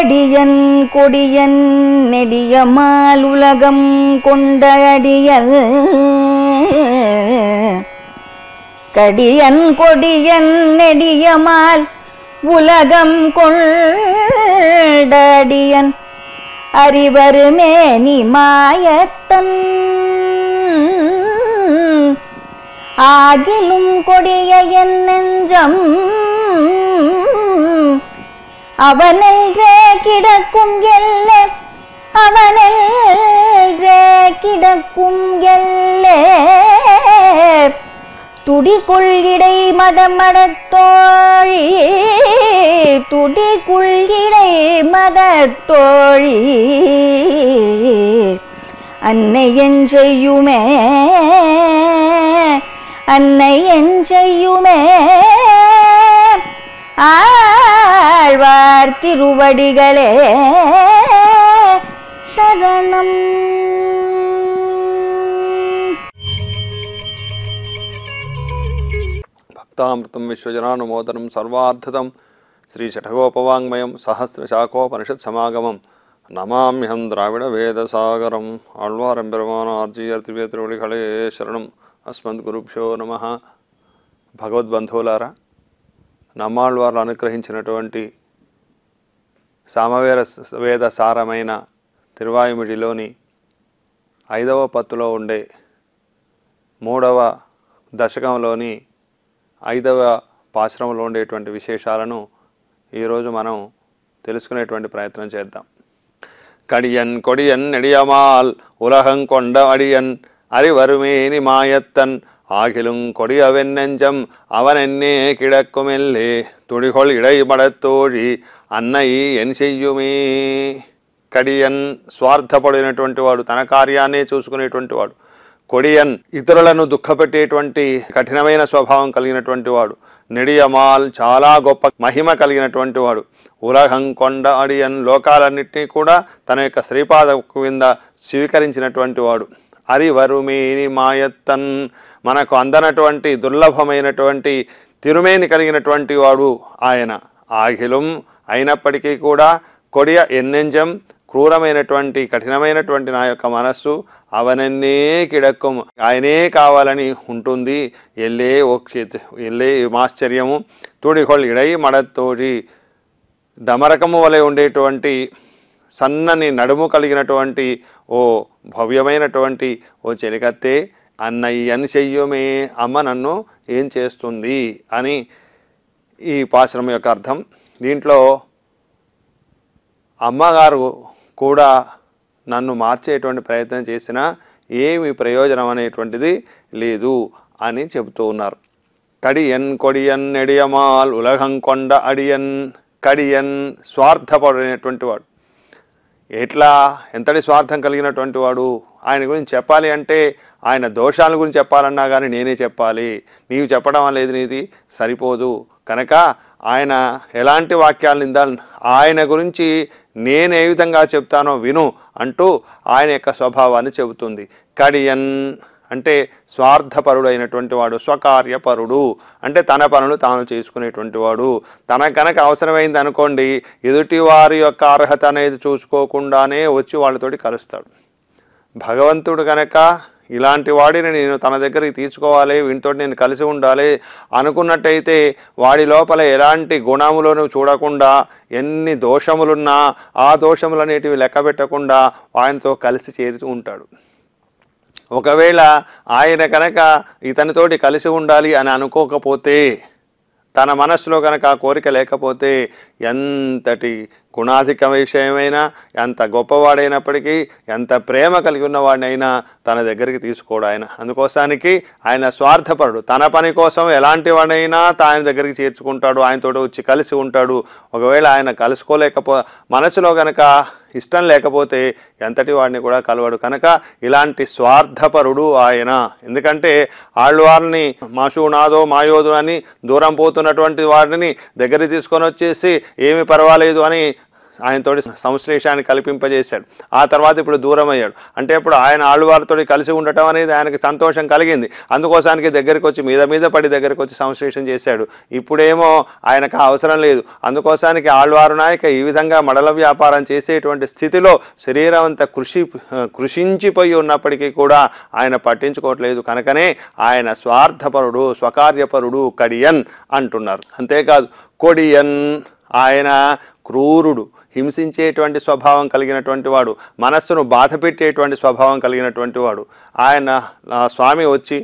கடியன் கொடியன் நெடியமால் உலகம் கொண்ட அடியல் கடியன் கொடியன் நெடியமால் உலகம் கொண்டடியன் அறிவருமே நீ மாயத்தன் ஆகிலும் கொடிய என் நெஞ்சம் அவனென்றே கிடக்கும் எல்லே அவனென்றே கிடக்கும் எல்லே துடிக்குள் இடை மதமடத்தோழி துடிக்குள் இடை மதத்தோழி அன்னை என் செய்யுமே அன்னை என் செய்யுமே ஆழ்வார் திருவடிகளே சரணம் భక్తామృతం విశ్వజనానుమోదనం సర్వార్థదం శ్రీ శఠగోపవాङ्మయం సహస్రశాఖోపనిషత్ సమాగమం నమామ్యహం ద్రావిడ వేదసాగరం ఆళ్వారం పెరుమాన ఆర్జీయర్ త్రివేత్రుడిகளே శరణం అస్మద్ గురుభ్యో నమ భగవద్బంధువులారా నమ్మాళ్వార్లు అనుగ్రహించినటువంటి సామవేద వేద సారమైన తిరువాయుమిడిలోని ఐదవ పత్తులో ఉండే మూడవ దశకంలోని ఐదవ పాశ్రమంలో ఉండేటువంటి విశేషాలను ఈరోజు మనం తెలుసుకునేటువంటి ప్రయత్నం చేద్దాం కడియన్ కొడియన్ నెడియమాల్ ఉలహం కొండ అడియన్ அறிவருமேனி மாயத்தன் ஆகிலும் கொடியவென்னெஞ்சம் அவனென்னே கிடக்குமெல்லே துடிகொள் இடைபடத்தోழి అన్నై ఎన్ చెయ్యుమే కడియన్ స్వార్థపడినటువంటి వాడు తన కార్యాన్నే చూసుకునేటువంటి వాడు కొడియన్ ఇతరులను దుఃఖపెట్టేటువంటి కఠినమైన స్వభావం కలిగినటువంటి వాడు నెడియమాల్ చాలా గొప్ప మహిమ కలిగినటువంటి వాడు ఉలహం కొండ అడియన్ లోకాలన్నింటినీ కూడా తన యొక్క శ్రీపాద కింద స్వీకరించినటువంటి వాడు అరివరుమేని మాయత్తన్ మనకు అందనటువంటి దుర్లభమైనటువంటి తిరుమేని కలిగినటువంటి వాడు ఆయన ఆఖిలం అయినప్పటికీ కూడా కొడియ ఎన్నెంజం క్రూరమైనటువంటి కఠినమైనటువంటి నా యొక్క మనస్సు అవనన్నే కిడక్కుం ఆయనే కావాలని ఉంటుంది ఎల్లే ఓక్షిత్ ఎల్లే మాశ్చర్యము తుడికొల్ ఇడై మడతోటి డమరకము వలె ఉండేటువంటి సన్నని నడుము కలిగినటువంటి ఓ భవ్యమైనటువంటి ఓ చెలికత్తే అన్నయ్యని చెయ్యుమే అమ్మ నన్ను ఏం చేస్తుంది అని ఈ పాశ్రమం యొక్క అర్థం దీంట్లో అమ్మగారు కూడా నన్ను మార్చేటువంటి ప్రయత్నం చేసినా ఏమి ప్రయోజనం అనేటువంటిది లేదు అని చెబుతూ ఉన్నారు కడియన్ కొడియన్ నెడియమాల్ ఉలగం కొండ అడియన్ కడియన్ స్వార్థపడినటువంటి వాడు ఎట్లా ఎంతటి స్వార్థం కలిగినటువంటి వాడు ఆయన గురించి చెప్పాలి అంటే ఆయన దోషాల గురించి చెప్పాలన్నా కానీ నేనే చెప్పాలి నీవు చెప్పడం అనేది నీది సరిపోదు కనుక ఆయన ఎలాంటి వాక్యాలు నిందా ఆయన గురించి నేను ఏ విధంగా చెప్తానో విను అంటూ ఆయన యొక్క స్వభావాన్ని చెబుతుంది కడియన్ అంటే స్వార్థపరుడు అయినటువంటి వాడు స్వకార్యపరుడు అంటే తన పనులు తాను చేసుకునేటువంటి వాడు తన కనుక అవసరమైంది అనుకోండి ఎదుటి వారి యొక్క అర్హత అనేది చూసుకోకుండానే వచ్చి వాళ్ళతోటి కలుస్తాడు భగవంతుడు కనుక ఇలాంటి వాడిని నేను తన దగ్గరికి తీసుకోవాలి వీటితో నేను కలిసి ఉండాలి అనుకున్నట్టయితే వాడి లోపల ఎలాంటి గుణములను చూడకుండా ఎన్ని దోషములున్నా ఆ దోషములు అనేటివి లెక్క పెట్టకుండా ఆయనతో కలిసి చేరుతూ ఉంటాడు ఒకవేళ ఆయన కనుక ఇతనితోటి కలిసి ఉండాలి అని అనుకోకపోతే తన మనస్సులో కనుక ఆ కోరిక లేకపోతే ఎంతటి గుణాధిక విషయమైనా ఎంత గొప్పవాడైనప్పటికీ ఎంత ప్రేమ కలిగి ఉన్నవాడినైనా తన దగ్గరికి తీసుకోడు ఆయన అందుకోసానికి ఆయన స్వార్థపరుడు తన పని కోసం ఎలాంటి వాడైనా ఆయన దగ్గరికి చేర్చుకుంటాడు ఆయనతో వచ్చి కలిసి ఉంటాడు ఒకవేళ ఆయన కలుసుకోలేకపో మనసులో కనుక ఇష్టం లేకపోతే ఎంతటి వాడిని కూడా కలవడు కనుక ఇలాంటి స్వార్థపరుడు ఆయన ఎందుకంటే ఆళ్ళు వారిని మాషు నాదో మాయోదు అని దూరం పోతున్నటువంటి వారిని దగ్గరికి తీసుకొని వచ్చేసి ఏమి పర్వాలేదు అని ఆయనతోటి సంశ్లేషాన్ని కల్పింపజేశాడు ఆ తర్వాత ఇప్పుడు దూరం అయ్యాడు అంటే ఇప్పుడు ఆయన ఆళ్ళవారితో కలిసి ఉండటం అనేది ఆయనకి సంతోషం కలిగింది అందుకోసానికి దగ్గరికి వచ్చి మీద మీద పడి దగ్గరికి వచ్చి సంశ్లేషం చేశాడు ఇప్పుడేమో ఆయనకు ఆ అవసరం లేదు అందుకోసానికి ఆళ్వారు నాయక ఈ విధంగా మడల వ్యాపారం చేసేటువంటి స్థితిలో శరీరం అంతా కృషి కృషించిపోయి ఉన్నప్పటికీ కూడా ఆయన పట్టించుకోవట్లేదు కనుకనే ఆయన స్వార్థపరుడు స్వకార్యపరుడు కడియన్ అంటున్నారు అంతేకాదు కొడియన్ ఆయన క్రూరుడు హింసించేటువంటి స్వభావం కలిగినటువంటి వాడు మనస్సును బాధ పెట్టేటువంటి స్వభావం కలిగినటువంటి వాడు ఆయన ఆ, స్వామి వచ్చి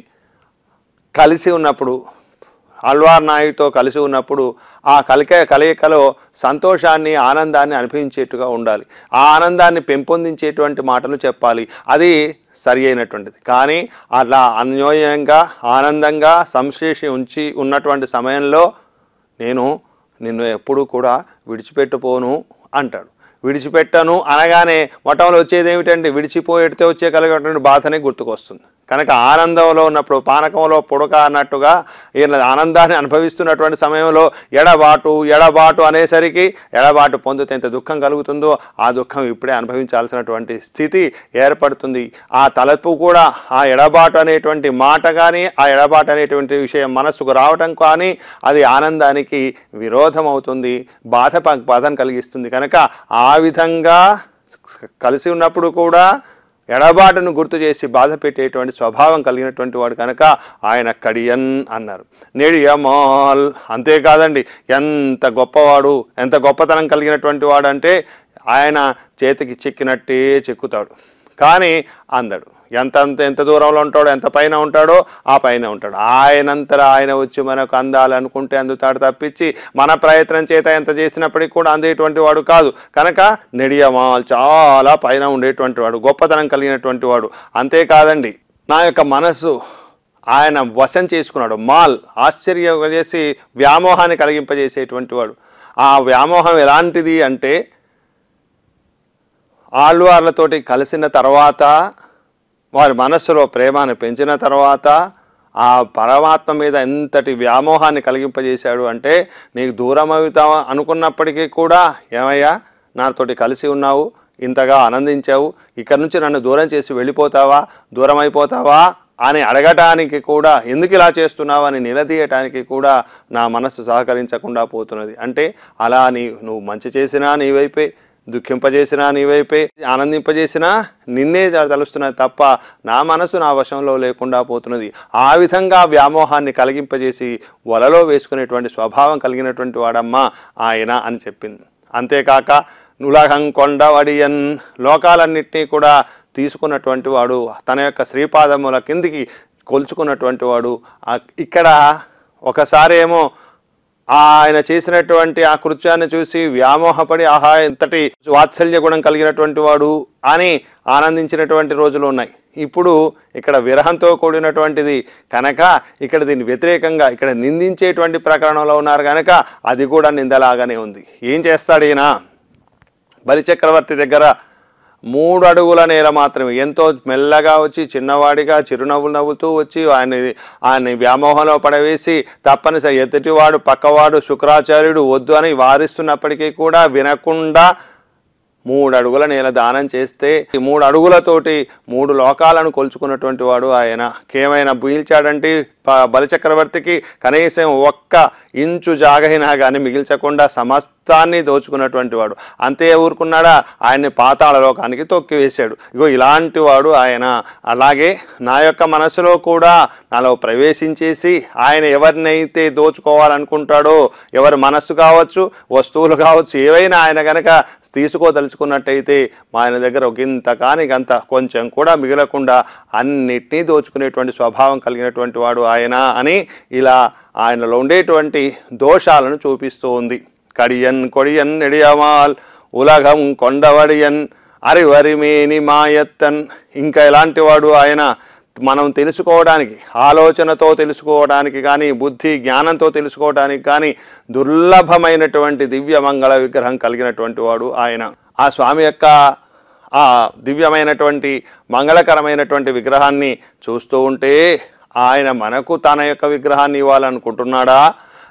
కలిసి ఉన్నప్పుడు అల్వార్ నాయుడుతో కలిసి ఉన్నప్పుడు ఆ కలిక కలయికలో సంతోషాన్ని ఆనందాన్ని అనుభవించేట్టుగా ఉండాలి ఆ ఆనందాన్ని పెంపొందించేటువంటి మాటలు చెప్పాలి అది సరి అయినటువంటిది కానీ అలా అన్యోన్యంగా ఆనందంగా సంశ్లేషి ఉంచి ఉన్నటువంటి సమయంలో నేను నిన్ను ఎప్పుడూ కూడా విడిచిపెట్టుపోను అంటాడు విడిచిపెట్టను అనగానే మొట్టమొదటి వచ్చేది ఏమిటంటే విడిచిపోయేటితే వచ్చే కలిగేటువంటి బాధనే గుర్తుకొస్తుంది కనుక ఆనందంలో ఉన్నప్పుడు పానకంలో పుడక అన్నట్టుగా ఈయన ఆనందాన్ని అనుభవిస్తున్నటువంటి సమయంలో ఎడబాటు ఎడబాటు అనేసరికి ఎడబాటు పొందితే ఎంత దుఃఖం కలుగుతుందో ఆ దుఃఖం ఇప్పుడే అనుభవించాల్సినటువంటి స్థితి ఏర్పడుతుంది ఆ తలపు కూడా ఆ ఎడబాటు అనేటువంటి మాట కానీ ఆ ఎడబాటు అనేటువంటి విషయం మనస్సుకు రావటం కానీ అది ఆనందానికి విరోధం అవుతుంది బాధ ప- బాధను కలిగిస్తుంది కనుక ఆ విధంగా కలిసి ఉన్నప్పుడు కూడా ఎడబాటును గుర్తు చేసి బాధ పెట్టేటువంటి స్వభావం కలిగినటువంటి వాడు కనుక ఆయన కడియన్ అన్నారు నెడియమాల్ అంతేకాదండి ఎంత గొప్పవాడు ఎంత గొప్పతనం కలిగినటువంటి వాడు అంటే ఆయన చేతికి చిక్కినట్టే చెక్కుతాడు కానీ అందడు ఎంత అంత ఎంత దూరంలో ఉంటాడో ఎంత పైన ఉంటాడో ఆ పైన ఉంటాడు ఆయనంతర ఆయన వచ్చి మనకు అందాలనుకుంటే అందుతాడు తప్పించి మన ప్రయత్నం చేత ఎంత చేసినప్పటికీ కూడా అందేటువంటి వాడు కాదు కనుక నెడియమాల్ చాలా పైన ఉండేటువంటి వాడు గొప్పతనం కలిగినటువంటి వాడు అంతేకాదండి నా యొక్క మనస్సు ఆయన వశం చేసుకున్నాడు మాల్ ఆశ్చర్యం చేసి వ్యామోహాన్ని కలిగింపజేసేటువంటి వాడు ఆ వ్యామోహం ఎలాంటిది అంటే ఆళ్వార్లతోటి కలిసిన తర్వాత వారి మనస్సులో ప్రేమను పెంచిన తర్వాత ఆ పరమాత్మ మీద ఎంతటి వ్యామోహాన్ని కలిగింపజేశాడు అంటే నీకు దూరం అవుతావా అనుకున్నప్పటికీ కూడా ఏమయ్యా నాతోటి కలిసి ఉన్నావు ఇంతగా ఆనందించావు ఇక్కడి నుంచి నన్ను దూరం చేసి వెళ్ళిపోతావా దూరం అయిపోతావా అని అడగటానికి కూడా ఎందుకు ఇలా చేస్తున్నావు అని నిలదీయటానికి కూడా నా మనస్సు సహకరించకుండా పోతున్నది అంటే అలా నీ నువ్వు మంచి చేసినా నీ వైపే దుఃఖింపజేసినా నీ వైపే ఆనందింపజేసినా నిన్నే తలుస్తున్నది తప్ప నా మనసు నా వశంలో లేకుండా పోతున్నది ఆ విధంగా వ్యామోహాన్ని కలిగింపజేసి వలలో వేసుకునేటువంటి స్వభావం కలిగినటువంటి వాడమ్మా ఆయన అని చెప్పింది అంతేకాక నులహం కొండవడియన్ లోకాలన్నింటినీ కూడా తీసుకున్నటువంటి వాడు తన యొక్క శ్రీపాదముల కిందికి కొలుచుకున్నటువంటి వాడు ఆ- ఇక్కడ ఒకసారి ఏమో ఆయన చేసినటువంటి ఆ కృత్యాన్ని చూసి వ్యామోహపడి ఆహా ఎంతటి వాత్సల్య గుణం కలిగినటువంటి వాడు అని ఆనందించినటువంటి రోజులు ఉన్నాయి ఇప్పుడు ఇక్కడ విరహంతో కూడినటువంటిది కనుక ఇక్కడ దీని వ్యతిరేకంగా ఇక్కడ నిందించేటువంటి ప్రకరణంలో ఉన్నారు కనుక అది కూడా నిందలాగానే ఉంది ఏం చేస్తాడు ఈయన బలిచక్రవర్తి దగ్గర మూడు అడుగుల నేల మాత్రమే ఎంతో మెల్లగా వచ్చి చిన్నవాడిగా చిరునవ్వులు నవ్వుతూ వచ్చి ఆయన ఆయన వ్యామోహంలో పడవేసి తప్పనిసరి ఎదుటివాడు పక్కవాడు శుక్రాచార్యుడు వద్దు అని వారిస్తున్నప్పటికీ కూడా వినకుండా మూడు అడుగుల నేల దానం చేస్తే ఈ మూడు అడుగులతోటి మూడు లోకాలను కొలుచుకున్నటువంటి వాడు ఆయన కేమైనా బీల్చాడంటే ప- బలిచక్రవర్తికి కనీసం ఒక్క ఇంచు జాగైనా కానీ మిగిల్చకుండా సమస్తాన్ని దోచుకున్నటువంటి వాడు అంతే ఊరుకున్నాడా ఆయన్ని పాతాళ లోకానికి తొక్కివేశాడు ఇగో ఇలాంటి వాడు ఆయన అలాగే నా యొక్క మనసులో కూడా నాలో ప్రవేశించేసి ఆయన ఎవరినైతే దోచుకోవాలనుకుంటాడో ఎవరి మనస్సు కావచ్చు వస్తువులు కావచ్చు ఏవైనా ఆయన గనక తీసుకోదలుచుకున్నట్టయితే మా ఆయన దగ్గర ఒక ఇంత కాని గంత కొంచెం కూడా మిగలకుండా అన్నిటినీ దోచుకునేటువంటి స్వభావం కలిగినటువంటి వాడు ఆయన అని ఇలా ఆయనలో ఉండేటువంటి దోషాలను చూపిస్తూ ఉంది కడియన్ కొడియన్ నెడియమాల్ ఉలగం కొండవడియన్ అరివరిమేని మాయత్తన్ ఇంకా ఎలాంటి వాడు ఆయన మనం తెలుసుకోవడానికి ఆలోచనతో తెలుసుకోవడానికి కానీ బుద్ధి జ్ఞానంతో తెలుసుకోవడానికి కానీ దుర్లభమైనటువంటి దివ్య మంగళ విగ్రహం కలిగినటువంటి వాడు ఆయన ఆ స్వామి యొక్క ఆ దివ్యమైనటువంటి మంగళకరమైనటువంటి విగ్రహాన్ని చూస్తూ ఉంటే ఆయన మనకు తన యొక్క విగ్రహాన్ని ఇవ్వాలనుకుంటున్నాడా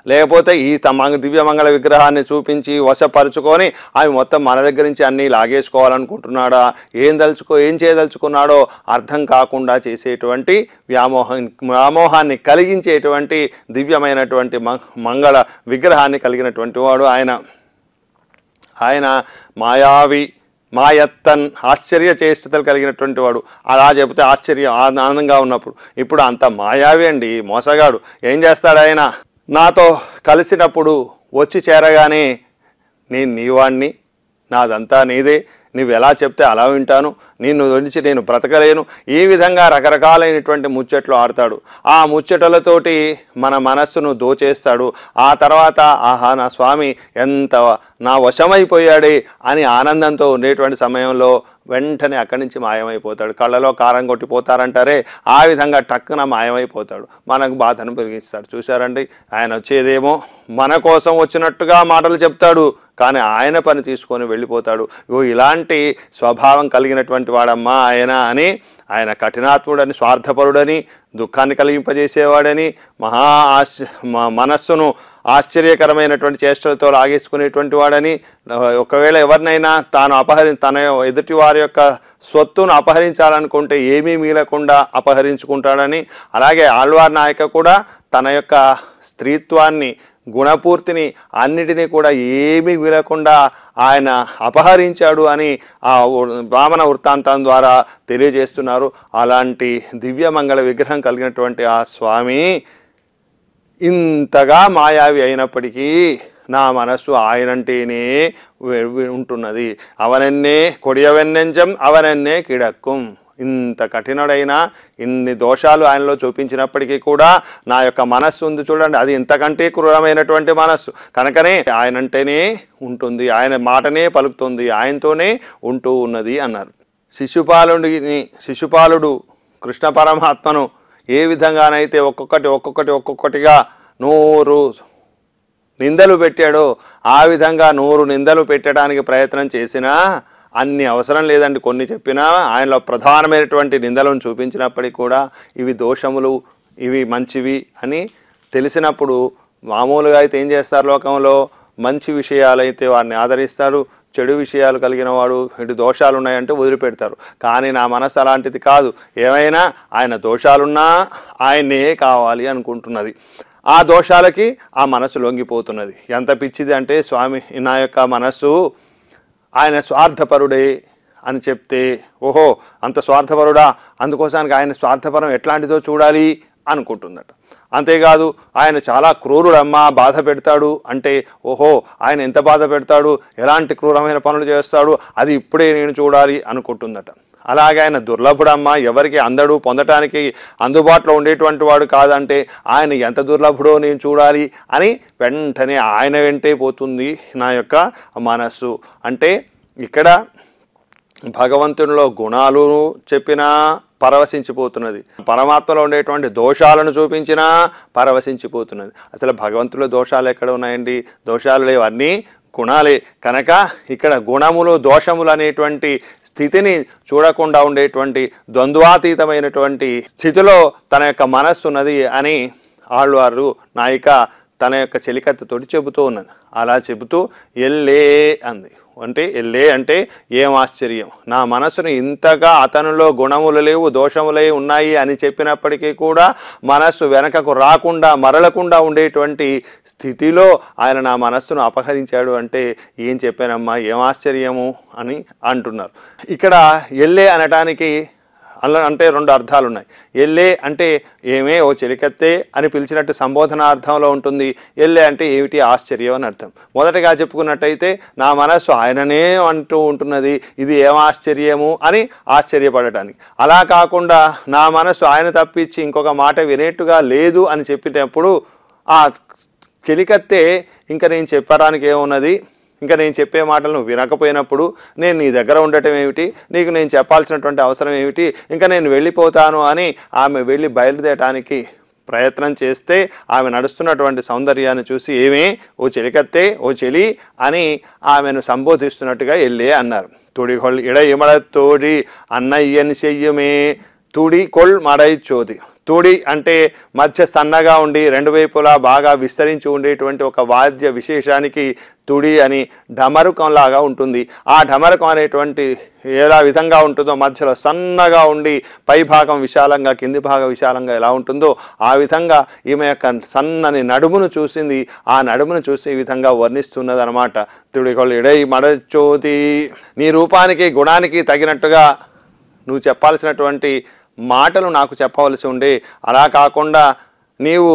లేకపోతే ఈ తమ దివ్యమంగళ విగ్రహాన్ని చూపించి వశపరుచుకొని అవి మొత్తం మన దగ్గర నుంచి అన్నీ లాగేసుకోవాలనుకుంటున్నాడా ఏం దలుచుకో ఏం చేయదలుచుకున్నాడో అర్థం కాకుండా చేసేటువంటి వ్యామోహం వ్యామోహాన్ని కలిగించేటువంటి దివ్యమైనటువంటి మ- మంగళ విగ్రహాన్ని కలిగినటువంటి వాడు ఆయన ఆయన మాయావి మాయత్తన్ ఆశ్చర్య చేష్టతలు కలిగినటువంటి వాడు అలా చెబితే ఆశ్చర్యం ఆ- ఆనందంగా ఉన్నప్పుడు ఇప్పుడు అంత మాయావి అండి మోసగాడు ఏం చేస్తాడు ఆయన నాతో కలిసినప్పుడు వచ్చి చేరగానే నేను నీవాణ్ణి నాదంతా నీదే నువ్వు ఎలా చెప్తే అలా వింటాను నిన్ను గురించి నేను బ్రతకలేను ఈ విధంగా రకరకాలైనటువంటి ముచ్చట్లు ఆడతాడు ఆ ముచ్చటలతోటి మన మనస్సును దోచేస్తాడు ఆ తర్వాత ఆహా నా స్వామి ఎంత నా వశమైపోయాడే అని ఆనందంతో ఉండేటువంటి సమయంలో వెంటనే అక్కడి నుంచి మాయమైపోతాడు కళ్ళలో కారం కొట్టిపోతారంటారే ఆ విధంగా టక్కున మాయమైపోతాడు మనకు బాధను పెరిగిస్తాడు చూశారండి ఆయన వచ్చేదేమో మన కోసం వచ్చినట్టుగా మాటలు చెప్తాడు కానీ ఆయన పని తీసుకొని వెళ్ళిపోతాడు ఓ ఇలాంటి స్వభావం కలిగినటువంటి వాడమ్మా ఆయన అని ఆయన కఠినాత్ముడని స్వార్థపరుడని దుఃఖాన్ని కలిగింపజేసేవాడని మహా ఆశ మ- మనస్సును ఆశ్చర్యకరమైనటువంటి చేష్టలతో లాగేసుకునేటువంటి వాడని ఒకవేళ ఎవరినైనా తాను అపహరి తన ఎదుటి వారి యొక్క స్వత్తును అపహరించాలనుకుంటే ఏమీ మిగలకుండా అపహరించుకుంటాడని అలాగే ఆళ్వార్ నాయక కూడా తన యొక్క స్త్రీత్వాన్ని గుణపూర్తిని అన్నిటినీ కూడా ఏమీ వినకుండా ఆయన అపహరించాడు అని ఆ ఉ- వామన వృత్తాంతం ద్వారా తెలియజేస్తున్నారు అలాంటి దివ్యమంగళ విగ్రహం కలిగినటువంటి ఆ స్వామి ఇంతగా మాయావి అయినప్పటికీ నా మనస్సు ఆయనంటేనే వె- వె- ఉంటున్నది అవనన్నే కొడియవెన్నెంజం అవనన్నే కిడక్కుం ఇంత కఠినుడైన ఇన్ని దోషాలు ఆయనలో చూపించినప్పటికీ కూడా నా యొక్క మనస్సు ఉంది చూడండి అది ఇంతకంటే క్రూరమైనటువంటి మనస్సు కనుకనే ఆయనంటేనే ఉంటుంది ఆయన మాటనే పలుకుతుంది ఆయనతోనే ఉంటూ ఉన్నది అన్నారు శిశుపాలుడిని శిశుపాలుడు కృష్ణ పరమాత్మను ఏ విధంగానైతే ఒక్కొక్కటి ఒక్కొక్కటి ఒక్కొక్కటిగా నూరు నిందలు పెట్టాడో ఆ విధంగా నూరు నిందలు పెట్టడానికి ప్రయత్నం చేసినా అన్ని అవసరం లేదండి కొన్ని చెప్పినా ఆయనలో ప్రధానమైనటువంటి నిందలను చూపించినప్పటికీ కూడా ఇవి దోషములు ఇవి మంచివి అని తెలిసినప్పుడు మామూలుగా అయితే ఏం చేస్తారు లోకంలో మంచి విషయాలైతే వారిని ఆదరిస్తారు చెడు విషయాలు కలిగిన వాడు ఇటు దోషాలు ఉన్నాయంటే వదిలిపెడతారు కానీ నా మనసు అలాంటిది కాదు ఏమైనా ఆయన దోషాలున్నా ఆయన్నే కావాలి అనుకుంటున్నది ఆ దోషాలకి ఆ మనసు లొంగిపోతున్నది ఎంత పిచ్చిది అంటే స్వామి నా యొక్క మనస్సు ఆయన స్వార్థపరుడే అని చెప్తే ఓహో అంత స్వార్థపరుడా అందుకోసానికి ఆయన స్వార్థపరం ఎట్లాంటిదో చూడాలి అనుకుంటుందట అంతేకాదు ఆయన చాలా క్రూరుడమ్మా బాధ పెడతాడు అంటే ఓహో ఆయన ఎంత బాధ పెడతాడు ఎలాంటి క్రూరమైన పనులు చేస్తాడు అది ఇప్పుడే నేను చూడాలి అనుకుంటుందట అలాగే ఆయన దుర్లభుడమ్మా ఎవరికి అందడు పొందటానికి అందుబాటులో ఉండేటువంటి వాడు కాదంటే ఆయన ఎంత దుర్లభుడో నేను చూడాలి అని వెంటనే ఆయన వెంటే పోతుంది నా యొక్క మనస్సు అంటే ఇక్కడ భగవంతునిలో గుణాలు చెప్పినా పరవశించిపోతున్నది పరమాత్మలో ఉండేటువంటి దోషాలను చూపించినా పరవశించిపోతున్నది అసలు భగవంతులో దోషాలు ఎక్కడ ఉన్నాయండి దోషాలు లేవు అన్నీ గుణాలే కనుక ఇక్కడ గుణములు దోషములు అనేటువంటి స్థితిని చూడకుండా ఉండేటువంటి ద్వంద్వాతీతమైనటువంటి స్థితిలో తన యొక్క మనస్సు ఉన్నది అని ఆళ్వారు నాయిక తన యొక్క చెలికత్తతోటి చెబుతూ ఉన్నది అలా చెబుతూ ఎల్లే అంది అంటే ఎల్లే అంటే ఏం ఆశ్చర్యం నా మనసును ఇంతగా అతనిలో గుణములు లేవు దోషములే ఉన్నాయి అని చెప్పినప్పటికీ కూడా మనస్సు వెనకకు రాకుండా మరలకుండా ఉండేటువంటి స్థితిలో ఆయన నా మనస్సును అపహరించాడు అంటే ఏం చెప్పానమ్మా ఏం ఆశ్చర్యము అని అంటున్నారు ఇక్కడ ఎల్లే అనటానికి అలా అంటే రెండు అర్థాలు ఉన్నాయి ఎల్లే అంటే ఏమే ఓ చెలికత్తే అని పిలిచినట్టు సంబోధనార్థంలో ఉంటుంది ఎల్లే అంటే ఏమిటి ఆశ్చర్యం అని అర్థం మొదటగా చెప్పుకున్నట్టయితే నా మనస్సు ఆయననే అంటూ ఉంటున్నది ఇది ఏం ఆశ్చర్యము అని ఆశ్చర్యపడటానికి అలా కాకుండా నా మనస్సు ఆయన తప్పించి ఇంకొక మాట వినేట్టుగా లేదు అని చెప్పినప్పుడు ఆ కెలికత్తే ఇంకా నేను చెప్పడానికి ఏమున్నది ఇంకా నేను చెప్పే మాటలు నువ్వు వినకపోయినప్పుడు నేను నీ దగ్గర ఉండటం ఏమిటి నీకు నేను చెప్పాల్సినటువంటి అవసరం ఏమిటి ఇంకా నేను వెళ్ళిపోతాను అని ఆమె వెళ్ళి బయలుదేరటానికి ప్రయత్నం చేస్తే ఆమె నడుస్తున్నటువంటి సౌందర్యాన్ని చూసి ఏమే ఓ చెలికత్తే ఓ చెలి అని ఆమెను సంబోధిస్తున్నట్టుగా వెళ్ళే అన్నారు తుడిగొల్ ఇడ ఇమడ తోడి అన్నయ్యని చెయ్యమే తుడి కొల్ మడై చోది తుడి అంటే మధ్య సన్నగా ఉండి రెండు వైపులా బాగా విస్తరించి ఉండేటువంటి ఒక వాద్య విశేషానికి తుడి అని ఢమరుకం లాగా ఉంటుంది ఆ ఢమరుకం అనేటువంటి ఎలా విధంగా ఉంటుందో మధ్యలో సన్నగా ఉండి పై భాగం విశాలంగా కింది భాగం విశాలంగా ఎలా ఉంటుందో ఆ విధంగా ఈమె యొక్క సన్నని నడుమును చూసింది ఆ నడుమును చూసి ఈ విధంగా వర్ణిస్తున్నది అనమాట తుడికొళ్ళు ఎడై మడచోతి నీ రూపానికి గుణానికి తగినట్టుగా నువ్వు చెప్పాల్సినటువంటి మాటలు నాకు చెప్పవలసి ఉండే అలా కాకుండా నీవు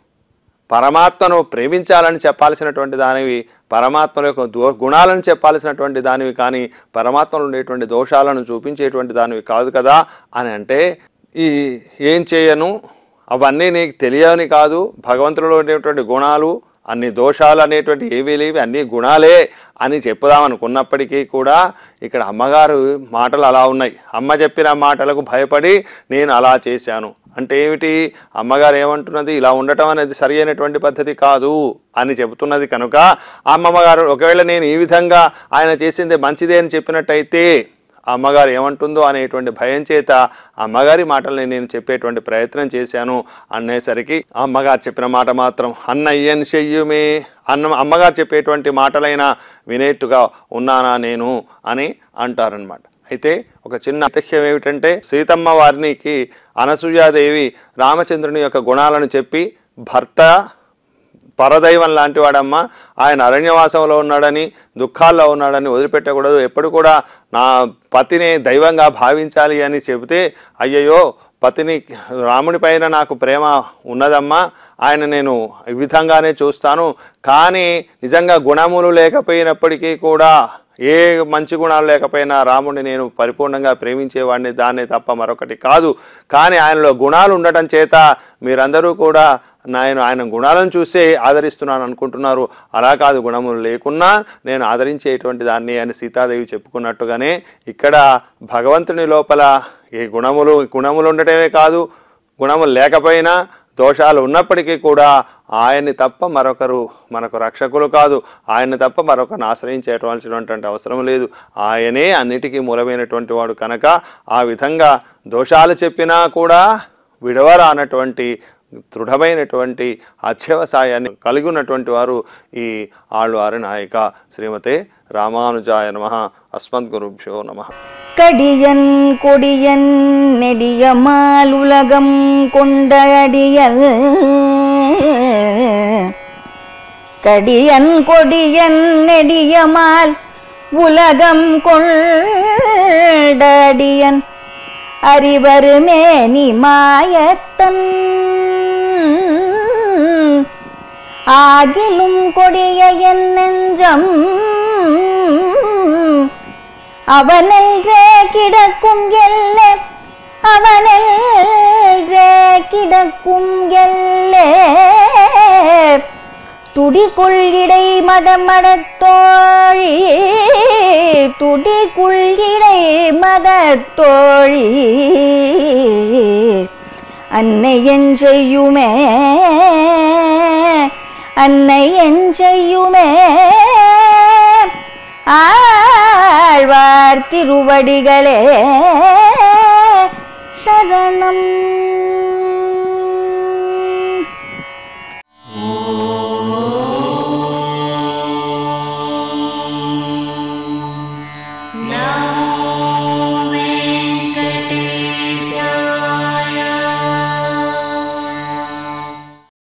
పరమాత్మను ప్రేమించాలని చెప్పాల్సినటువంటి దానివి పరమాత్మ యొక్క దో గుణాలను చెప్పాల్సినటువంటి దానివి కానీ పరమాత్మలో ఉండేటువంటి దోషాలను చూపించేటువంటి దానివి కాదు కదా అని అంటే ఈ ఏం చేయను అవన్నీ నీకు తెలియని కాదు భగవంతుడిలో ఉండేటువంటి గుణాలు అన్ని దోషాలు అనేటువంటి ఏవీ లేవి అన్ని గుణాలే అని చెప్పుదాం అనుకున్నప్పటికీ కూడా ఇక్కడ అమ్మగారు మాటలు అలా ఉన్నాయి అమ్మ చెప్పిన మాటలకు భయపడి నేను అలా చేశాను అంటే ఏమిటి అమ్మగారు ఏమంటున్నది ఇలా ఉండటం అనేది సరి అయినటువంటి పద్ధతి కాదు అని చెబుతున్నది కనుక ఆ అమ్మగారు ఒకవేళ నేను ఈ విధంగా ఆయన చేసింది మంచిదే అని చెప్పినట్టయితే ఆ అమ్మగారు ఏమంటుందో అనేటువంటి భయం చేత ఆ అమ్మగారి మాటల్ని నేను చెప్పేటువంటి ప్రయత్నం చేశాను అనేసరికి ఆ అమ్మగారు చెప్పిన మాట మాత్రం అన్నయ్యన్ చెయ్యుమే అన్న అమ్మగారు చెప్పేటువంటి మాటలైనా వినేట్టుగా ఉన్నానా నేను అని అంటారనమాట అయితే ఒక చిన్న అతిథ్యం ఏమిటంటే సీతమ్మ వారికి అనసూయాదేవి రామచంద్రుని యొక్క గుణాలను చెప్పి భర్త పరదైవం లాంటి వాడమ్మ ఆయన అరణ్యవాసంలో ఉన్నాడని దుఃఖాల్లో ఉన్నాడని వదిలిపెట్టకూడదు ఎప్పుడు కూడా నా పతిని దైవంగా భావించాలి అని చెబితే అయ్యయ్యో పతిని రాముడి పైన నాకు ప్రేమ ఉన్నదమ్మా ఆయన నేను ఈ విధంగానే చూస్తాను కానీ నిజంగా గుణములు లేకపోయినప్పటికీ కూడా ఏ మంచి గుణాలు లేకపోయినా రాముడిని నేను పరిపూర్ణంగా ప్రేమించేవాడిని దాన్నే తప్ప మరొకటి కాదు కానీ ఆయనలో గుణాలు ఉండటం చేత మీరందరూ కూడా నేను ఆయన గుణాలను చూసే ఆదరిస్తున్నాను అనుకుంటున్నారు అలా కాదు గుణములు లేకున్నా నేను ఆదరించేటువంటి దాన్ని అని సీతాదేవి చెప్పుకున్నట్టుగానే ఇక్కడ భగవంతుని లోపల ఏ గుణములు గుణములు ఉండటమే కాదు గుణములు లేకపోయినా దోషాలు ఉన్నప్పటికీ కూడా ఆయన్ని తప్ప మరొకరు మనకు రక్షకులు కాదు ఆయన్ని తప్ప మరొకరిని ఆశ్రయించేటవలసినటువంటి అవసరం లేదు ఆయనే అన్నిటికీ మూలమైనటువంటి వాడు కనుక ఆ విధంగా దోషాలు చెప్పినా కూడా విడవరా అన్నటువంటి దృఢమైనటువంటి అధ్యవసాయాన్ని కలిగి ఉన్నటువంటి వారు ఈ ఆళ్వారి నాయక శ్రీమతే రామానుజాయ నమ అస్మద్గురుభ్యో నమ கடியன் கொடியன் நெடியமாலுலகம் கொண்ட அடியல் கடியன் கொடியன் நெடியமால் உலகம் கொண்ட அடியன் அறிவருமே நீ மாயத்தன் ஆகிலும் கொடிய என் நெஞ்சம் அவனென்றே கிடக்கும் எல்லே அவனென்றே கிடக்கும் எல்லே துடிக்குள்ளிடை மதமடத்தோழி துடிக்குள்ளிடை மதத்தோழி அன்னை என் செய்யுமே அன்னை என் செய்யுமே ஆழ்வார் திருவடிகளே சரணம்